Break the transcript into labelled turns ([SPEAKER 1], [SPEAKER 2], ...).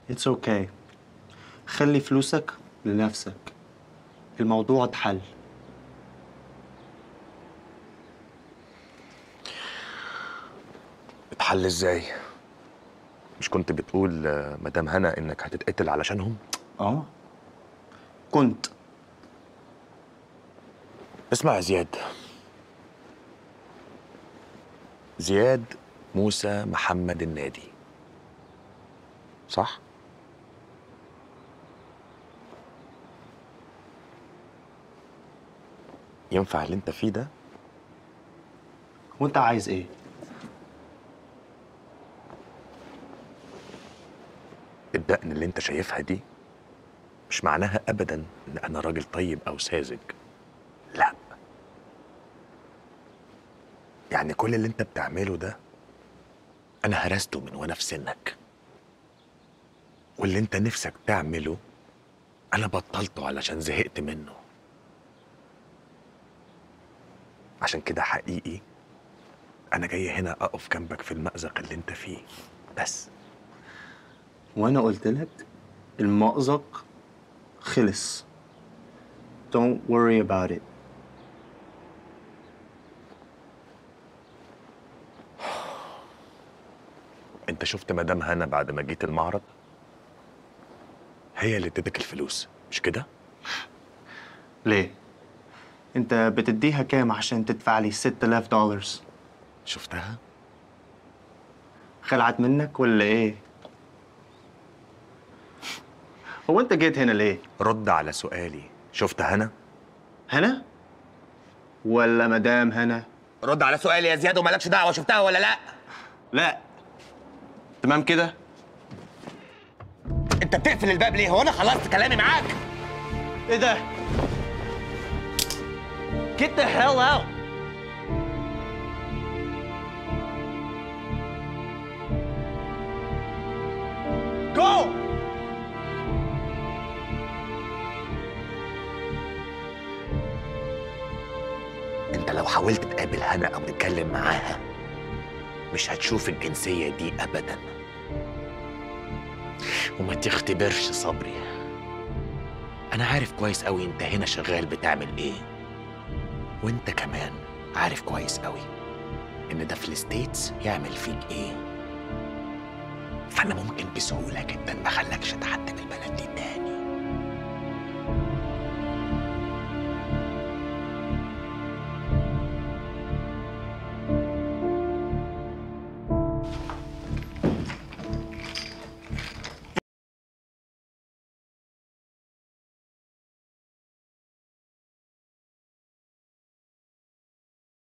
[SPEAKER 1] اتس اوكي okay. خلي فلوسك لنفسك الموضوع اتحل
[SPEAKER 2] اتحل ازاي مش كنت بتقول آه، مدام هنا انك هتتقتل علشانهم
[SPEAKER 1] اه كنت
[SPEAKER 2] اسمع يا زياد زياد موسى محمد النادي صح ينفع اللي انت فيه ده
[SPEAKER 1] وانت عايز ايه
[SPEAKER 2] الدقن اللي انت شايفها دي مش معناها ابدا ان انا راجل طيب او ساذج لا يعني كل اللي انت بتعمله ده انا هرسته من وانا في سنك واللي انت نفسك تعمله انا بطلته علشان زهقت منه عشان كده حقيقي انا جاي هنا اقف جنبك في المأزق اللي انت فيه بس
[SPEAKER 1] وانا قلت لك المأزق خلص don't worry about it
[SPEAKER 2] انت شفت مدام هنا بعد ما جيت المعرض هي اللي ادتك الفلوس مش كده
[SPEAKER 1] ليه انت بتديها كام عشان تدفع لي 6000 دولار
[SPEAKER 2] شفتها
[SPEAKER 1] خلعت منك ولا ايه هو انت جيت هنا ليه
[SPEAKER 2] رد على سؤالي شفت هنا
[SPEAKER 1] هنا ولا مدام هنا
[SPEAKER 3] رد على سؤالي يا زياد ومالكش دعوه شفتها ولا لا
[SPEAKER 1] لا تمام كده
[SPEAKER 3] انت بتقفل الباب ليه هو انا خلصت كلامي معاك
[SPEAKER 1] ايه ده Get the hell out Go!
[SPEAKER 2] انت لو حاولت تقابل هنا او تتكلم معاها مش هتشوف الجنسية دي ابدا وما تختبرش صبري انا عارف كويس قوي انت هنا شغال بتعمل ايه وانت كمان عارف كويس قوي ان ده في الستيتس يعمل فيك ايه فانا ممكن بسهولة جدا ما خلكش تحدد